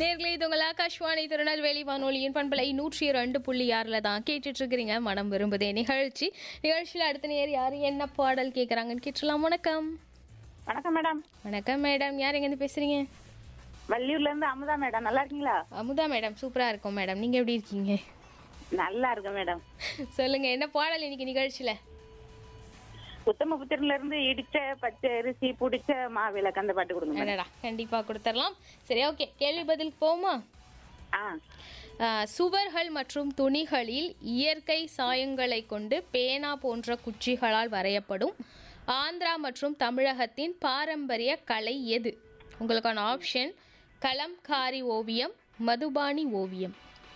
நேர்களே இது உங்கள் ஆகாஷ்வாணி திருநெல்வேலி வானொலியின் பண்பலை நூற்றி ரெண்டு புள்ளி ஆறில் தான் கேட்டுட்டு இருக்கிறீங்க மனம் விரும்புதே நிகழ்ச்சி நிகழ்ச்சியில் அடுத்த நேர் யார் என்ன பாடல் கேட்குறாங்கன்னு கேட்டுலாம் வணக்கம் வணக்கம் மேடம் வணக்கம் மேடம் யார் எங்கேருந்து பேசுறீங்க வள்ளியூர்ல இருந்து அமுதா மேடம் நல்லா இருக்கீங்களா அமுதா மேடம் சூப்பராக இருக்கும் மேடம் நீங்கள் எப்படி இருக்கீங்க நல்லா இருக்கேன் மேடம் சொல்லுங்க என்ன பாடல் இன்னைக்கு நிகழ்ச்சியில் உத்தமபுத்திரன்ல இருந்து இடிச்ச பச்சை அரிசி புடிச்ச மாவிளக்கு அந்த பாட்டு கொடுங்க மேடம் என்னடா கண்டிப்பாக கொடுத்துடலாம் சரி ஓகே கேள்வி பதிலுக்கு போமா ஆ சுவர்கள் மற்றும் துணிகளில் இயற்கை சாயங்களை கொண்டு பேனா போன்ற குச்சிகளால் வரையப்படும் ஆந்திரா மற்றும் தமிழகத்தின் பாரம்பரிய கலை எது உங்களுக்கான ஆப்ஷன் கலம்காரி ஓவியம் மதுபானி ஓவியம்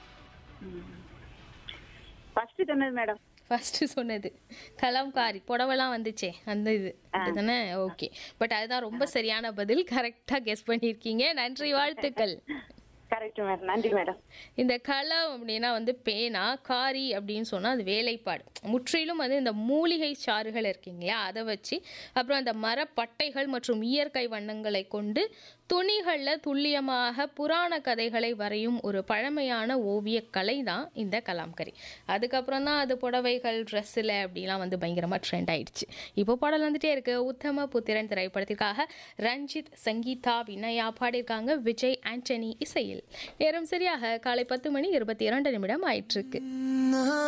ஃபர்ஸ்ட் சொன்னது மேடம் ஃபர்ஸ்ட் சொன்னது கலம்காரி புடவெல்லாம் வந்துச்சே அந்த இது அதுதானே ஓகே பட் அதுதான் ரொம்ப சரியான பதில் கரெக்டாக கெஸ் பண்ணியிருக்கீங்க நன்றி வாழ்த்துக்கள் கரெக்ட் மேடம் நன்றி மேடம் இந்த களம் அப்படின்னா வந்து பேனா காரி அப்படின்னு சொன்னால் அது வேலைப்பாடு முற்றிலும் வந்து இந்த மூலிகை சாறுகள் இருக்கீங்களா அதை வச்சு அப்புறம் அந்த மரப்பட்டைகள் மற்றும் இயற்கை வண்ணங்களை கொண்டு துணிகளில் துல்லியமாக புராண கதைகளை வரையும் ஒரு பழமையான ஓவியக் கலை தான் இந்த கலாம்கரி அதுக்கப்புறம் தான் அது புடவைகள் ட்ரெஸ்ஸில் அப்படிலாம் வந்து பயங்கரமாக ட்ரெண்ட் ஆயிடுச்சு இப்போ பாடல் வந்துட்டே இருக்கு உத்தம புத்திரன் திரைப்படத்திற்காக ரஞ்சித் சங்கீதா வினயா பாடியிருக்காங்க விஜய் ஆண்டனி இசையில் நேரம் சரியாக காலை பத்து மணி இருபத்தி இரண்டு நிமிடம் ஆயிட்டிருக்கு